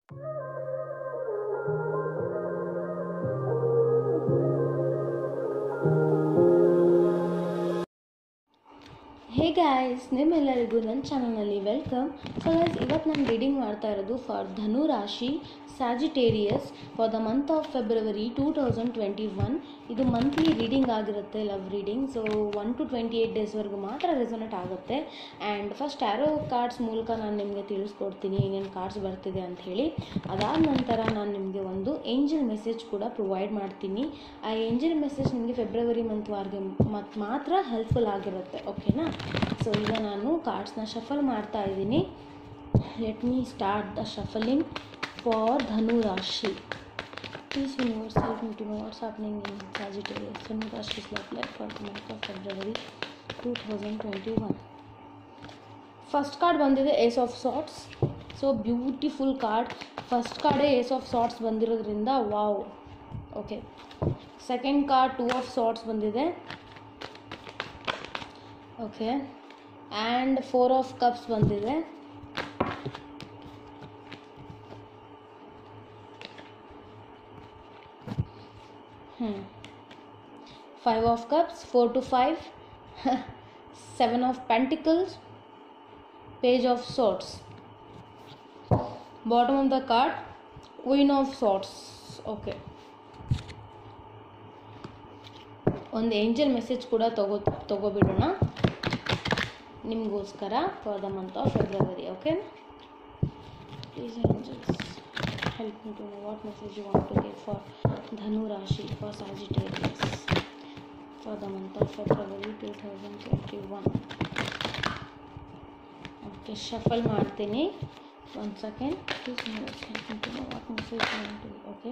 hey guys ನಿಮ್ಮೆಲ್ಲರಿಗೂ ನನ್ನ ಚಾನಲ್ನಲ್ಲಿ ವೆಲ್ಕಮ್ ಸೊ ಗೈಸ್ ಇವತ್ತು ನಾನು ರೀಡಿಂಗ್ ಮಾಡ್ತಾ ಇರೋದು for Dhanu Rashi Sagittarius for the month of February two thousand twenty one ಇದು ಮಂತ್ಲಿ ರೀಡಿಂಗ್ ಆಗಿರುತ್ತೆ love reading so one to twenty eight ಡೇಸ್ವರೆಗೂ ಮಾತ್ರ ರೆಸೊನೇಟ್ ಆಗುತ್ತೆ ಆ್ಯಂಡ್ ಫಸ್ಟ್ ಆ್ಯರೋ ಕಾರ್ಡ್ಸ್ ಮೂಲಕ ನಾನು ನಿಮಗೆ ತಿಳಿಸ್ಕೊಡ್ತೀನಿ ಏನೇನು ಕಾರ್ಡ್ಸ್ ಬರ್ತಿದೆ ಅಂತ ಹೇಳಿ ಅದಾದ ನಂತರ ನಾನು ನಿಮಗೆ ಒಂದು ಏಂಜಲ್ ಮೆಸೇಜ್ ಕೂಡ ಪ್ರೊವೈಡ್ ಮಾಡ್ತೀನಿ ಆ ಏಂಜಲ್ ಮೆಸೇಜ್ ನಿಮಗೆ ಫೆಬ್ರವರಿ ಮಂತ್ವರೆಗೆ ಮತ್ತು ಮಾತ್ರ ಹೆಲ್ಪ್ಫುಲ್ ಆಗಿರುತ್ತೆ ಓಕೆನಾ ಸೊ ಈಗ ನಾನು ಕಾರ್ಡ್ಸ್ನ ಶಫಲ್ ಮಾಡ್ತಾ ಇದ್ದೀನಿ let me start the shuffling for Dhanu Rashi please universe help me to know what's happening in Sagittarius Dhanu Rashi's life life for the month of February two thousand twenty one first card ಬಂದಿದೆ ace of swords so beautiful card first ಕಾರ್ಡೇ ace of swords ಬಂದಿರೋದ್ರಿಂದ wow okay second card two of swords ಬಂದಿದೆ okay and four of cups ಬಂದಿದೆ ಹ್ಞೂ five of cups four to five seven of pentacles page of swords bottom of the card queen of swords okay ಒಂದು angel message ಕೂಡ ತಗೋ ತಗೋಬಿಡೋಣ ನಿಮಗೋಸ್ಕರ for the month of February okay please angels help me to know what message you want to give for ಧನು ರಾಶಿ for Sagittarius for the month of February two thousand twenty one okay shuffle ಮಾಡ್ತೀನಿ ಒಂದು second please what message okay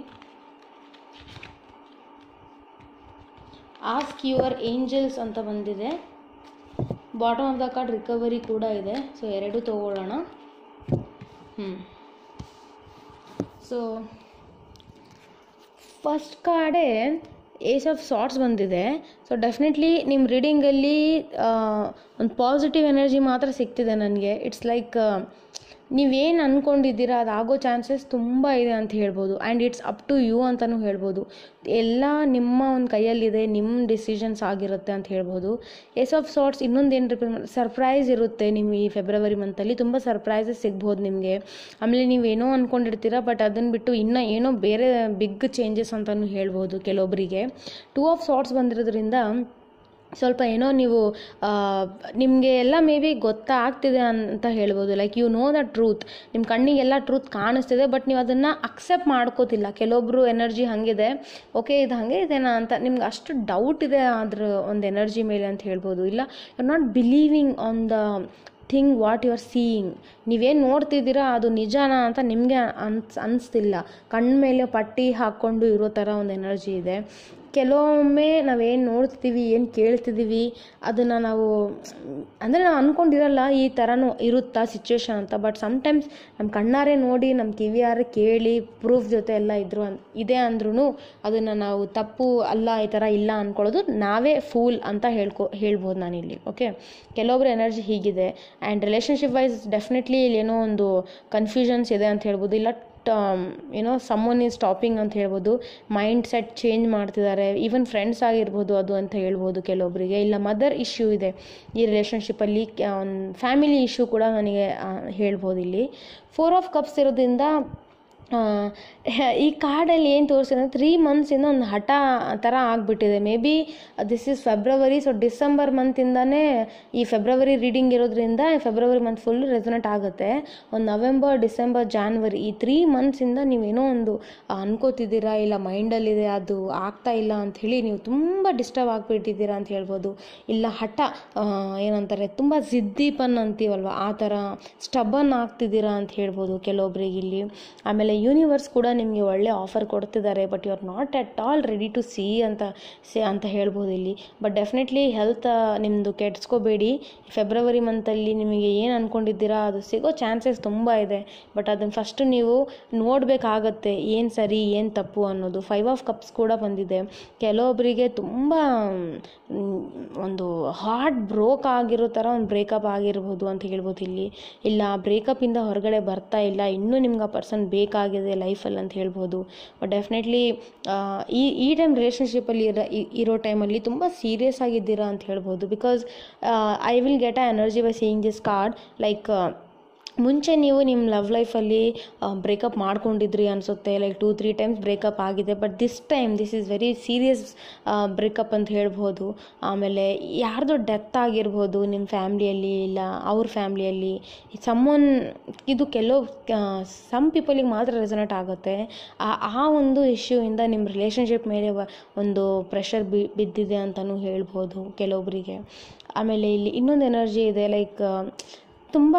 ask your angels ಅಂತ ಬಂದಿದೆ bottom of the card recovery ಕೂಡ ಇದೆ so ಎರಡು ತೊಗೊಳ್ಳೋಣ ಹ್ಞೂ ಸೊ ಫಸ್ಟ್ ಕಾರ್ಡೇ ಏಸ್ ಆಫ್ ಸಾಟ್ಸ್ ಬಂದಿದೆ ಸೊ ಡೆಫಿನೆಟ್ಲಿ ನಿಮ್ಮ ರೀಡಿಂಗಲ್ಲಿ ಒಂದು ಪಾಸಿಟಿವ್ ಎನರ್ಜಿ ಮಾತ್ರ ಸಿಗ್ತಿದೆ ನನಗೆ ಇಟ್ಸ್ ಲೈಕ್ ನೀವೇನು ಅಂದ್ಕೊಂಡಿದ್ದೀರಾ ಅದು ಆಗೋ ಚಾನ್ಸಸ್ ತುಂಬ ಇದೆ ಅಂತ ಹೇಳ್ಬೋದು and it's up to you ಅಂತಲೂ ಹೇಳ್ಬೋದು ಎಲ್ಲ ನಿಮ್ಮ ಒಂದು ಕೈಯಲ್ಲಿದೆ ನಿಮ್ಮ ಡಿಸಿಷನ್ಸ್ ಆಗಿರುತ್ತೆ ಅಂತ ಹೇಳ್ಬೋದು ಏಸ್ ಆಫ್ ಸಾಟ್ಸ್ ಇನ್ನೊಂದು ಏನು ರಿಪೇರ್ ಸರ್ಪ್ರೈಸ್ ಇರುತ್ತೆ ನಿಮ್ಮ ಈ ಫೆಬ್ರವರಿ ಮಂತಲ್ಲಿ ತುಂಬ ಸರ್ಪ್ರೈಸಸ್ ಸಿಗ್ಬೋದು ನಿಮಗೆ ಆಮೇಲೆ ನೀವೇನೋ ಅಂದ್ಕೊಂಡಿರ್ತೀರ ಬಟ್ ಅದನ್ನು ಬಿಟ್ಟು ಇನ್ನೂ ಏನೋ ಬೇರೆ ಬಿಗ್ ಚೇಂಜಸ್ ಅಂತಲೂ ಹೇಳ್ಬೋದು ಕೆಲವೊಬ್ಬರಿಗೆ ಟೂ ಆಫ್ ಸಾಟ್ಸ್ ಬಂದಿರೋದ್ರಿಂದ ಸ್ವಲ್ಪ ಏನೋ ನೀವು ನಿಮಗೆ ಎಲ್ಲ ಮೇ ಬಿ ಗೊತ್ತಾಗ್ತಿದೆ ಅಂತ ಹೇಳ್ಬೋದು like you know the truth ನಿಮ್ಮ ಕಣ್ಣಿಗೆಲ್ಲ ಟ್ರೂತ್ ಕಾಣಿಸ್ತಿದೆ ಬಟ್ ನೀವು ಅದನ್ನು ಅಕ್ಸೆಪ್ಟ್ ಮಾಡ್ಕೋತಿಲ್ಲ ಕೆಲವೊಬ್ಬರು ಎನರ್ಜಿ ಹಾಗಿದೆ ಓಕೆ ಇದು ಹಾಗೆ ಇದೆನಾ ಅಂತ ನಿಮ್ಗೆ ಅಷ್ಟು ಡೌಟ್ ಇದೆ ಅದ್ರ ಒಂದು ಎನರ್ಜಿ ಮೇಲೆ ಅಂತ ಹೇಳ್ಬೋದು ಇಲ್ಲ you are not believing on the thing what you are seeing ನೀವೇನು ನೋಡ್ತಿದ್ದೀರಾ ಅದು ನಿಜಾನಾ ಅಂತ ನಿಮಗೆ ಅನ್ಸ್ ಅನಿಸ್ತಿಲ್ಲ ಕಣ್ಮೇಲೆ ಪಟ್ಟಿ ಹಾಕ್ಕೊಂಡು ಇರೋ ಥರ ಒಂದು ಎನರ್ಜಿ ಇದೆ ಕೆಲವೊಮ್ಮೆ ನಾವೇನು ನೋಡ್ತಿದ್ದೀವಿ ಏನು ಕೇಳ್ತಿದ್ದೀವಿ ಅದನ್ನು ನಾವು ಅಂದರೆ ನಾವು ಅಂದ್ಕೊಂಡಿರಲ್ಲ ಈ ಥರನೂ ಇರುತ್ತಾ ಸಿಚುವೇಶನ್ ಅಂತ ಬಟ್ ಸಮ್ಟೈಮ್ಸ್ ನಮ್ಮ ಕಣ್ಣಾರೆ ನೋಡಿ ನಮ್ಮ ಕಿವಿಯಾರೆ ಕೇಳಿ ಪ್ರೂಫ್ ಜೊತೆ ಎಲ್ಲ ಇದ್ರು ಅನ್ ಇದೆ ಅಂದ್ರೂ ಅದನ್ನು ನಾವು ತಪ್ಪು ಅಲ್ಲ ಈ ಥರ ಇಲ್ಲ ಅಂದ್ಕೊಳ್ಳೋದು ನಾವೇ ಫೂಲ್ ಅಂತ ಹೇಳ್ಕೊ ಹೇಳ್ಬೋದು ನಾನಿಲ್ಲಿ ಓಕೆ ಕೆಲವೊಬ್ರು ಎನರ್ಜಿ ಹೀಗಿದೆ ಆ್ಯಂಡ್ ರಿಲೇಷನ್ಶಿಪ್ ವೈಸ್ ಡೆಫಿನೆಟ್ಲಿ ಇಲ್ಲಿ ಏನೋ ಒಂದು ಕನ್ಫ್ಯೂಷನ್ಸ್ ಇದೆ ಅಂತ ಹೇಳ್ಬೋದು ಇಲ್ಲ ಏನೋ ಸಮ್ಮನ್ ಈಸ್ ಸ್ಟಾಪಿಂಗ್ ಅಂತ ಹೇಳ್ಬೋದು ಮೈಂಡ್ ಸೆಟ್ ಚೇಂಜ್ ಮಾಡ್ತಿದ್ದಾರೆ ಈವನ್ ಫ್ರೆಂಡ್ಸ್ ಆಗಿರ್ಬೋದು ಅದು ಅಂತ ಹೇಳ್ಬೋದು ಕೆಲವೊಬ್ಬರಿಗೆ ಇಲ್ಲ ಮದರ್ ಇಶ್ಯೂ ಇದೆ ಈ ರಿಲೇಷನ್ಶಿಪ್ಪಲ್ಲಿ ಒಂದು ಫ್ಯಾಮಿಲಿ ಇಶ್ಯೂ ಕೂಡ ನನಗೆ ಹೇಳ್ಬೋದು ಇಲ್ಲಿ ಫೋರ್ ಆಫ್ ಕಪ್ಸ್ ಇರೋದ್ರಿಂದ ಈ ಕಾರ್ಡಲ್ಲಿ ಏನು ತೋರಿಸಿದೆ ತ್ರೀ ಮಂತ್ಸಿಂದ ಒಂದು ಹಠ ಥರ ಆಗಿಬಿಟ್ಟಿದೆ maybe this is February so December ಮಂತಿಂದನೇ ಈ ಫೆಬ್ರವರಿ ರೀಡಿಂಗ್ ಇರೋದ್ರಿಂದ ಫೆಬ್ರವರಿ ಮಂತ್ ಫುಲ್ ರೆಸೊನೇಟ್ ಆಗುತ್ತೆ ಒಂದು ನವೆಂಬರ್ ಡಿಸೆಂಬರ್ ಜಾನ್ವರಿ ಈ ತ್ರೀ ಮಂತ್ಸಿಂದ ನೀವೇನೋ ಒಂದು ಅನ್ಕೋತಿದ್ದೀರಾ ಇಲ್ಲ ಮೈಂಡಲ್ಲಿದೆ ಅದು ಆಗ್ತಾ ಇಲ್ಲ ಅಂಥೇಳಿ ನೀವು ತುಂಬ ಡಿಸ್ಟರ್ಬ್ ಆಗಿಬಿಟ್ಟಿದ್ದೀರಾ ಅಂತ ಹೇಳ್ಬೋದು ಇಲ್ಲ ಹಠ ಏನಂತಾರೆ ತುಂಬ ಜಿದ್ದೀಪನ್ ಅಂತೀವಲ್ವ ಆ ಥರ ಸ್ಟಬನ್ ಆಗ್ತಿದ್ದೀರಾ ಅಂತ ಹೇಳ್ಬೋದು ಕೆಲವೊಬ್ರಿಗೆ ಇಲ್ಲಿ ಆಮೇಲೆ ಯೂನಿವರ್ಸ್ ಕೂಡ ನಿಮಗೆ ಒಳ್ಳೆ ಆಫರ್ ಕೊಡ್ತಿದ್ದಾರೆ but you are not at all ready to see ಅಂತ ಸಿ ಅಂತ ಹೇಳ್ಬೋದು ಇಲ್ಲಿ ಬಟ್ ಡೆಫಿನೆಟ್ಲಿ ಹೆಲ್ತ್ ನಿಮ್ಮದು ಕೆಡ್ಸ್ಕೋಬೇಡಿ ಫೆಬ್ರವರಿ ಮಂತಲ್ಲಿ ನಿಮಗೆ ಏನು ಅಂದ್ಕೊಂಡಿದ್ದೀರಾ ಅದು ಸಿಗೋ ಚಾನ್ಸಸ್ ತುಂಬ ಇದೆ ಬಟ್ ಅದನ್ನು ಫಸ್ಟು ನೀವು ನೋಡಬೇಕಾಗತ್ತೆ ಏನು ಸರಿ ಏನು ತಪ್ಪು ಅನ್ನೋದು ಫೈವ್ ಆಫ್ ಕಪ್ಸ್ ಕೂಡ ಬಂದಿದೆ ಕೆಲವೊಬ್ಬರಿಗೆ ತುಂಬ ಒಂದು ಹಾರ್ಟ್ ಬ್ರೋಕ್ ಆಗಿರೋ ಥರ ಒಂದು ಬ್ರೇಕಪ್ ಆಗಿರ್ಬೋದು ಅಂತ ಹೇಳ್ಬೋದು ಇಲ್ಲಿ ಇಲ್ಲ ಬ್ರೇಕಪ್ಪಿಂದ ಹೊರಗಡೆ ಬರ್ತಾ ಇಲ್ಲ ಇನ್ನೂ ನಿಮ್ಗೆ ಆ ಪರ್ಸನ್ ಬೇಕಾಗಿ ಆಗಿದೆ ಲೈಫಲ್ಲಿ ಅಂತ ಹೇಳ್ಬೋದು ಬಟ್ ಡೆಫಿನೆಟ್ಲಿ ಈ ಈ ಟೈಮ್ ರಿಲೇಷನ್ಶಿಪ್ಪಲ್ಲಿ ಇರೋ ಇ- ಇರೋ ಟೈಮಲ್ಲಿ ತುಂಬ ಸೀರಿಯಸ್ ಆಗಿದ್ದೀರಾ ಅಂತ ಹೇಳ್ಬೋದು because I will get a energy by seeing this card like ಮುಂಚೆ ನೀವು ನಿಮ್ಮ ಲವ್ ಲೈಫಲ್ಲಿ ಬ್ರೇಕಪ್ ಮಾಡ್ಕೊಂಡಿದ್ರಿ ಅನಿಸುತ್ತೆ like two three times breakup ಆಗಿದೆ but this time this is very serious breakup ಅಂತ ಹೇಳ್ಬೋದು ಆಮೇಲೆ ಯಾರ್ದೋ ಡೆತ್ ಆಗಿರ್ಬೋದು ನಿಮ್ಮ ಫ್ಯಾಮ್ಲಿಯಲ್ಲಿ ಇಲ್ಲ ಅವ್ರ ಫ್ಯಾಮ್ಲಿಯಲ್ಲಿ ಸಮ್ಮೊನ್ ಇದು ಕೆಲವು ಸಮ್ ಪೀಪಲಿಗೆ ಮಾತ್ರ ರೆಸನೇಟ್ ಆಗುತ್ತೆ ಆ ಆ ಒಂದು ಇಶ್ಯೂಯಿಂದ ನಿಮ್ಮ ರಿಲೇಷನ್ಶಿಪ್ ಮೇಲೆ ವ- ಒಂದು ಪ್ರೆಷರ್ ಬಿ ಬಿದ್ದಿದೆ ಅಂತಲೂ ಹೇಳ್ಬೋದು ಕೆಲವೊಬ್ಬರಿಗೆ ಆಮೇಲೆ ಇಲ್ಲಿ ಇನ್ನೊಂದು ಎನರ್ಜಿ ಇದೆ ಲೈಕ್ ತುಂಬ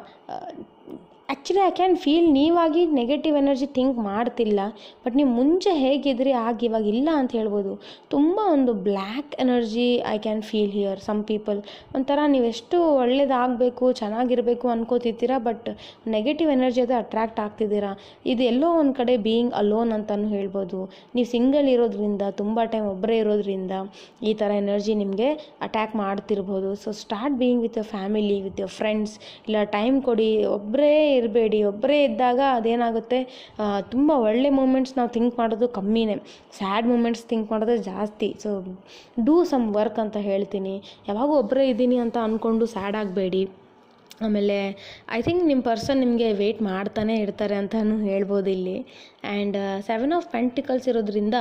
ಆ್ಯಕ್ಚುಲಿ ಐ ಕ್ಯಾನ್ ಫೀಲ್ ನೀವಾಗಿ ನೆಗೆಟಿವ್ ಎನರ್ಜಿ ಥಿಂಕ್ ಮಾಡ್ತಿಲ್ಲ ಬಟ್ ನೀವು ಮುಂಚೆ ಹೇಗಿದ್ರಿ ಆಗ ಇವಾಗ ಇಲ್ಲ ಅಂತ ಹೇಳ್ಬೋದು ತುಂಬ ಒಂದು black energy I can feel here some people ಒಂಥರ ನೀವೆಷ್ಟು ಒಳ್ಳೇದಾಗಬೇಕು ಚೆನ್ನಾಗಿರಬೇಕು ಅನ್ಕೋತಿರ್ತೀರಾ ಬಟ್ ನೆಗೆಟಿವ್ ಎನರ್ಜಿ ಅದು ಅಟ್ರ್ಯಾಕ್ಟ್ ಆಗ್ತಿದ್ದೀರಾ ಇದು ಎಲ್ಲೋ ಒಂದು ಕಡೆ ಬೀಯಿಂಗ್ ಅಲೋನ್ ಅಂತಲೂ ಹೇಳ್ಬೋದು ನೀವು ಸಿಂಗಲ್ ಇರೋದ್ರಿಂದ ತುಂಬ ಟೈಮ್ ಒಬ್ಬರೇ ಇರೋದ್ರಿಂದ ಈ ಥರ ಎನರ್ಜಿ ನಿಮಗೆ ಅಟ್ಯಾಕ್ ಮಾಡ್ತಿರ್ಬೋದು so start being with your family with your friends ಇಲ್ಲ ಟೈಮ್ ಕೊಡಿ ಒಬ್ಬರೇ ಇರಬೇಡಿ ಒಬ್ಬರೇ ಇದ್ದಾಗ ಅದೇನಾಗುತ್ತೆ ತುಂಬ ಒಳ್ಳೆ ಮೂಮೆಂಟ್ಸ್ ನಾವು ಥಿಂಕ್ ಮಾಡೋದು ಕಮ್ಮಿನೇ ಸ್ಯಾಡ್ ಮೂಮೆಂಟ್ಸ್ ಥಿಂಕ್ ಮಾಡೋದು ಜಾಸ್ತಿ ಸೊ ಡೂ ಸಮ್ ವರ್ಕ್ ಅಂತ ಹೇಳ್ತೀನಿ ಯಾವಾಗೂ ಒಬ್ಬರೇ ಇದ್ದೀನಿ ಅಂತ ಅಂದ್ಕೊಂಡು ಸ್ಯಾಡ್ ಆಗಬೇಡಿ ಆಮೇಲೆ ಐ ಥಿಂಕ್ ನಿಮ್ಮ ಪರ್ಸನ್ ನಿಮಗೆ ವೆಯ್ಟ್ ಮಾಡ್ತಾನೆ ಇರ್ತಾರೆ ಅಂತಲೂ ಹೇಳ್ಬೋದು ಇಲ್ಲಿ ಆ್ಯಂಡ್ ಸೆವೆನ್ ಆಫ್ ಪೆಂಟಿಕಲ್ಸ್ ಇರೋದ್ರಿಂದ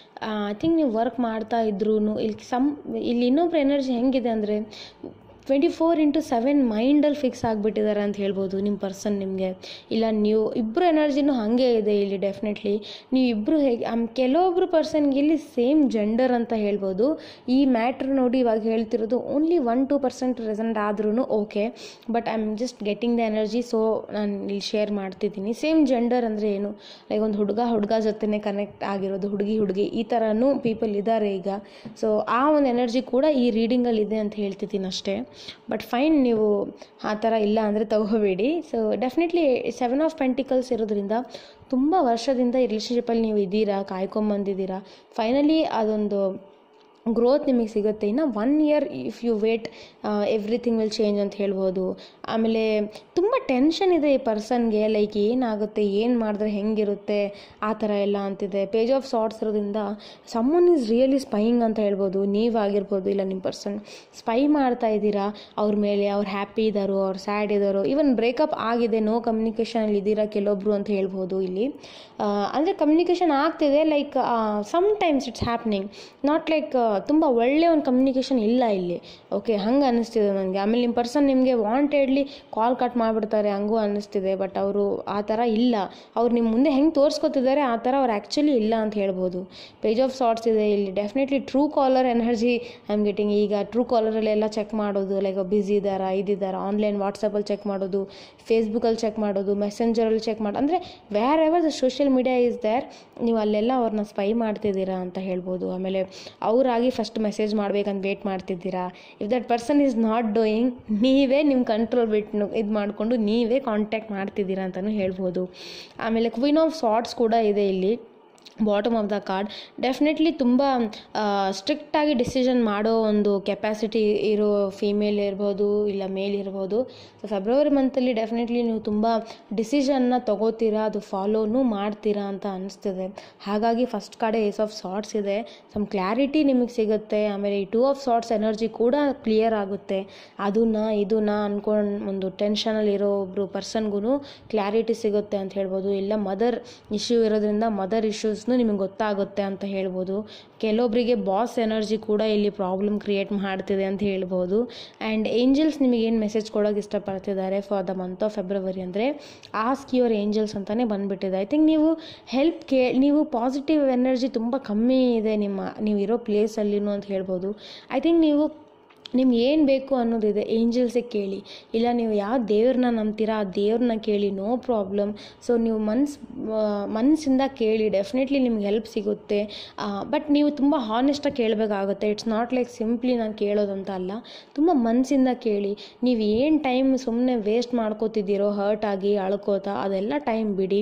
ಐ ಥಿಂಕ್ ನೀವು ವರ್ಕ್ ಮಾಡ್ತಾ ಇದ್ರೂ ಇಲ್ಲಿ ಸಮ್ ಇಲ್ಲಿ ಇನ್ನೊಬ್ರು ಎನರ್ಜಿ ಹೆಂಗಿದೆ ಅಂದರೆ ಟ್ವೆಂಟಿ ಫೋರ್ ಇಂಟು ಸೆವೆನ್ ಮೈಂಡಲ್ಲಿ ಫಿಕ್ಸ್ ಆಗಿಬಿಟ್ಟಿದ್ದಾರೆ ಅಂತ ಹೇಳ್ಬೋದು ನಿಮ್ಮ ಪರ್ಸನ್ ನಿಮಗೆ ಇಲ್ಲ ನೀವು ಇಬ್ಬರು ಎನರ್ಜಿನೂ ಹಾಗೆ ಇದೆ ಇಲ್ಲಿ ಡೆಫಿನೆಟ್ಲಿ ನೀವು ಇಬ್ಬರು ಹೇಗೆ ಆಮ್ ಕೆಲವೊಬ್ರು ಪರ್ಸನ್ಗೆ ಇಲ್ಲಿ ಸೇಮ್ ಜೆಂಡರ್ ಅಂತ ಹೇಳ್ಬೋದು ಈ ಮ್ಯಾಟ್ರ್ ನೋಡಿ ಇವಾಗ ಹೇಳ್ತಿರೋದು only one two percent recent ಆದ್ರೂ okay but I am just getting the energy so ನಾನು ಇಲ್ಲಿ ಶೇರ್ ಮಾಡ್ತಿದ್ದೀನಿ ಸೇಮ್ ಜೆಂಡರ್ ಅಂದರೆ ಏನು ಲೈಕ್ ಒಂದು ಹುಡುಗ ಹುಡುಗ ಜೊತೆನೇ ಕನೆಕ್ಟ್ ಆಗಿರೋದು ಹುಡುಗಿ ಹುಡುಗಿ ಈ ಥರನೂ ಪೀಪಲ್ ಇದ್ದಾರೆ ಈಗ ಸೊ ಆ ಒಂದು ಎನರ್ಜಿ ಕೂಡ ಈ ರೀಡಿಂಗಲ್ಲಿ ಇದೆ ಅಂತ ಹೇಳ್ತಿದ್ದೀನಿ ಅಷ್ಟೇ ಬಟ್ ಫೈನ್ ನೀವು ಆ ಥರ ಇಲ್ಲ ಅಂದರೆ ತಗೋಬೇಡಿ so definitely seven of pentacles ಇರೋದ್ರಿಂದ ತುಂಬ ವರ್ಷದಿಂದ ಈ ರಿಲೇಷನ್ಶಿಪ್ಪಲ್ಲಿ ನೀವು ಇದ್ದೀರಾ ಕಾಯ್ಕೊಂಬಂದಿದ್ದೀರಾ ಫೈನಲಿ ಅದೊಂದು ಗ್ರೋತ್ ನಿಮಗೆ ಸಿಗುತ್ತೆ ಇನ್ನು one year if you wait everything will change ಅಂತ ಹೇಳ್ಬೋದು ಆಮೇಲೆ ತುಂಬ ಟೆನ್ಷನ್ ಇದೆ ಈ ಪರ್ಸನ್ಗೆ ಲೈಕ್ ಏನಾಗುತ್ತೆ ಏನು ಮಾಡಿದ್ರೆ ಹೆಂಗಿರುತ್ತೆ ಆ ಥರ ಎಲ್ಲ ಅಂತಿದೆ ಪೇಜ್ ಆಫ್ ಸಾರ್ಟ್ಸ್ ಇರೋದ್ರಿಂದ ಸಮ್ಮನ್ ಈಸ್ ರಿಯಲಿ ಸ್ಪೈಯಿಂಗ್ ಅಂತ ಹೇಳ್ಬೋದು ನೀವಾಗಿರ್ಬೋದು ಇಲ್ಲ ನಿಮ್ಮ ಪರ್ಸನ್ ಸ್ಪೈ ಮಾಡ್ತಾ ಇದ್ದೀರಾ ಅವ್ರ ಮೇಲೆ ಅವ್ರು ಹ್ಯಾಪಿ ಇದ್ದಾರೋ ಅವ್ರು ಸ್ಯಾಡ್ ಇದ್ದಾರೋ ಈವನ್ ಬ್ರೇಕಪ್ ಆಗಿದೆ ನೋ ಕಮ್ಯುನಿಕೇಷನಲ್ಲಿ ಇದ್ದೀರಾ ಕೆಲವೊಬ್ರು ಅಂತ ಹೇಳ್ಬೋದು ಇಲ್ಲಿ ಅಂದರೆ ಕಮ್ಯುನಿಕೇಷನ್ ಆಗ್ತಿದೆ like sometimes it's happening not like ತುಂಬ ಒಳ್ಳೆ ಒಂದು ಕಮ್ಯುನಿಕೇಷನ್ ಇಲ್ಲ ಇಲ್ಲಿ ಓಕೆ ಹಂಗೆ ಅನ್ನಿಸ್ತಿದೆ ನನಗೆ ಆಮೇಲೆ ನಿಮ್ಮ ಪರ್ಸನ್ ನಿಮಗೆ ವಾಂಟೆಡ್ಲಿ ಕಾಲ್ ಕಟ್ ಮಾಡಿಬಿಡ್ತಾರೆ ಹಂಗೂ ಅನ್ನಿಸ್ತಿದೆ ಬಟ್ ಅವರು ಆ ಥರ ಇಲ್ಲ ಅವ್ರು ನಿಮ್ಮ ಮುಂದೆ ಹೆಂಗೆ ತೋರಿಸ್ಕೊತಿದ್ದಾರೆ ಆ ಥರ ಅವ್ರು ಆ್ಯಕ್ಚುಲಿ ಇಲ್ಲ ಅಂತ ಹೇಳ್ಬೋದು ಪೇಜ್ ಆಫ್ ಸಾರ್ಟ್ಸ್ ಇದೆ ಇಲ್ಲಿ definitely true caller energy I am getting ಈಗ ಟ್ರೂ ಕಾಲರಲ್ಲೆಲ್ಲ ಚೆಕ್ ಮಾಡೋದು ಲೈಕ್ ಬ್ಯುಸಿ ಇದ್ದಾರಾ ಇದಿದ್ದಾರಾ ಆನ್ಲೈನ್ ವಾಟ್ಸಪ್ಪಲ್ಲಿ ಚೆಕ್ ಮಾಡೋದು ಫೇಸ್ಬುಕ್ಕಲ್ಲಿ ಚೆಕ್ ಮಾಡೋದು ಮೆಸೆಂಜರಲ್ಲಿ ಚೆಕ್ ಮಾಡಿ ಅಂದರೆ wherever the social media is there ನೀವು ಅಲ್ಲೆಲ್ಲ ಅವ್ರನ್ನ ಸ್ಪೈ ಮಾಡ್ತಿದ್ದೀರಾ ಅಂತ ಹೇಳ್ಬೋದು ಆಮೇಲೆ ಅವರಾಗಿ ಫಸ್ಟ್ ಮೆಸೇಜ್ ಮಾಡ್ಬೇಕಂತ ವೇಟ್ ಮಾಡ್ತಿದ್ದೀರಾ if that person is not doing ನೀವೇ ನಿಮ್ಮ ಕಂಟ್ರೋಲ್ ಬಿಟ್ಟು ಇದು ಮಾಡಿಕೊಂಡು ನೀವೇ ಕಾಂಟ್ಯಾಕ್ಟ್ ಮಾಡ್ತಿದ್ದೀರಾ ಅಂತಲೂ ಹೇಳ್ಬೋದು ಆಮೇಲೆ ಕ್ವೀನ್ ಆಫ್ ಸಾರ್ಟ್ಸ್ ಕೂಡ ಇದೆ ಇಲ್ಲಿ bottom of the card definitely ತುಂಬ ಸ್ಟ್ರಿಕ್ಟಾಗಿ ಡಿಸಿಷನ್ ಮಾಡೋ ಒಂದು ಕೆಪಾಸಿಟಿ ಇರೋ ಫೀಮೇಲ್ ಇರ್ಬೋದು ಇಲ್ಲ ಮೇಲ್ ಇರ್ಬೋದು ಸೊ ಫೆಬ್ರವರಿ ಮಂತಲ್ಲಿ ಡೆಫಿನೆಟ್ಲಿ ನೀವು ತುಂಬ ಡಿಸಿಷನ್ನ ತಗೋತೀರಾ ಅದು ಫಾಲೋನು ಮಾಡ್ತೀರಾ ಅಂತ ಅನಿಸ್ತಿದೆ ಹಾಗಾಗಿ ಫಸ್ಟ್ ಕಡೆ ಏಸ್ ಆಫ್ ಸಾರ್ಟ್ಸ್ ಇದೆ ಸಮ್ ಕ್ಲಾರಿಟಿ ನಿಮಗೆ ಸಿಗುತ್ತೆ ಆಮೇಲೆ ಈ ಟೂ ಆಫ್ ಸಾರ್ಟ್ಸ್ ಎನರ್ಜಿ ಕೂಡ ಕ್ಲಿಯರ್ ಆಗುತ್ತೆ ಅದನ್ನ ಇದನ್ನ ಅಂದ್ಕೊಂಡು ಒಂದು ಟೆನ್ಷನಲ್ಲಿ ಒಬ್ಬರು ಪರ್ಸನ್ಗೂ ಕ್ಲಾರಿಟಿ ಸಿಗುತ್ತೆ ಅಂತ ಹೇಳ್ಬೋದು ಇಲ್ಲ ಮದರ್ ಇಶ್ಯೂ ಇರೋದ್ರಿಂದ ಮದರ್ ಇಶ್ಯೂಸ್ನು ನಿಮಗೆ ಗೊತ್ತಾಗುತ್ತೆ ಅಂತ ಹೇಳ್ಬೋದು ಕೆಲವೊಬ್ಬರಿಗೆ ಬಾಸ್ ಎನರ್ಜಿ ಕೂಡ ಇಲ್ಲಿ ಪ್ರಾಬ್ಲಮ್ ಕ್ರಿಯೇಟ್ ಮಾಡ್ತಿದೆ ಅಂತ ಹೇಳ್ಬೋದು ಆ್ಯಂಡ್ ಏಂಜಲ್ಸ್ ನಿಮಗೆ ಏನು ಮೆಸೇಜ್ ಕೊಡೋಕೆ ಇಷ್ಟಪಡ್ತಿದ್ದಾರೆ for the month of February ಅಂದರೆ ಆಸ್ಕ್ ಯುವರ್ ಏಂಜಲ್ಸ್ ಅಂತಲೇ ಬಂದುಬಿಟ್ಟಿದೆ ಐ ಥಿಂಕ್ ನೀವು ಹೆಲ್ಪ್ ಕೇ ನೀವು ಪಾಸಿಟಿವ್ ಎನರ್ಜಿ ತುಂಬ ಕಮ್ಮಿ ಇದೆ ನಿಮ್ಮ ನೀವು ಇರೋ ಪ್ಲೇಸಲ್ಲಿನೂ ಅಂತ ಹೇಳ್ಬೋದು ಐ ಥಿಂಕ್ ನೀವು ನಿಮ್ಗೆ ಏನು ಬೇಕು ಅನ್ನೋದಿದೆ ಏಂಜಲ್ಸಿಗೆ ಕೇಳಿ ಇಲ್ಲ ನೀವು ಯಾವ ದೇವ್ರನ್ನ ನಂಬ್ತೀರಾ ಆ ದೇವ್ರನ್ನ ಕೇಳಿ ನೋ ಪ್ರಾಬ್ಲಮ್ ಸೊ ನೀವು ಮನ್ಸು ಮನಸ್ಸಿಂದ ಕೇಳಿ ಡೆಫಿನೆಟ್ಲಿ ನಿಮ್ಗೆ ಹೆಲ್ಪ್ ಸಿಗುತ್ತೆ ಬಟ್ ನೀವು ತುಂಬ ಹಾನೆಸ್ಟಾಗಿ ಕೇಳಬೇಕಾಗುತ್ತೆ ಇಟ್ಸ್ ನಾಟ್ ಲೈಕ್ ಸಿಂಪ್ಲಿ ನಾನು ಕೇಳೋದಂತ ಅಲ್ಲ ತುಂಬ ಮನಸ್ಸಿಂದ ಕೇಳಿ ನೀವು ಏನು ಟೈಮ್ ಸುಮ್ಮನೆ ವೇಸ್ಟ್ ಮಾಡ್ಕೋತಿದ್ದೀರೋ ಹರ್ಟ್ ಆಗಿ ಅಳ್ಕೋತಾ ಅದೆಲ್ಲ ಟೈಮ್ ಬಿಡಿ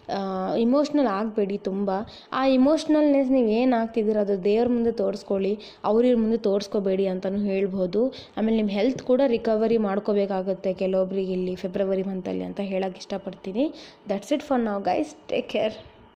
ಇಮೋಷ್ನಲ್ ಆಗಬೇಡಿ ತುಂಬ ಆ ಇಮೋಷ್ನಲ್ನೆಸ್ ನೀವು ಏನು ಆಗ್ತಿದ್ದೀರೋ ಅದು ದೇವ್ರ ಮುಂದೆ ತೋರಿಸ್ಕೊಳ್ಳಿ ಅವ್ರ ಮುಂದೆ ತೋರಿಸ್ಕೋಬೇಡಿ ಅಂತಲೂ ಹೇಳ್ಬೋದು ಮಾಡ್ಕೋಬಹುದು ಆಮೇಲೆ ನಿಮ್ಮ ಹೆಲ್ತ್ ಕೂಡ ರಿಕವರಿ ಮಾಡ್ಕೋಬೇಕಾಗುತ್ತೆ ಕೆಲವೊಬ್ರಿಗೆ ಇಲ್ಲಿ ಫೆಬ್ರವರಿ ಮಂತಲ್ಲಿ ಅಂತ ಹೇಳಕ್ಕೆ ಇಷ್ಟಪಡ್ತೀನಿ ದಟ್ಸ್ ಇಟ್ ಫಾರ್ ನಾವು ಗೈಸ್ ಟೇಕ್ ಕೇರ್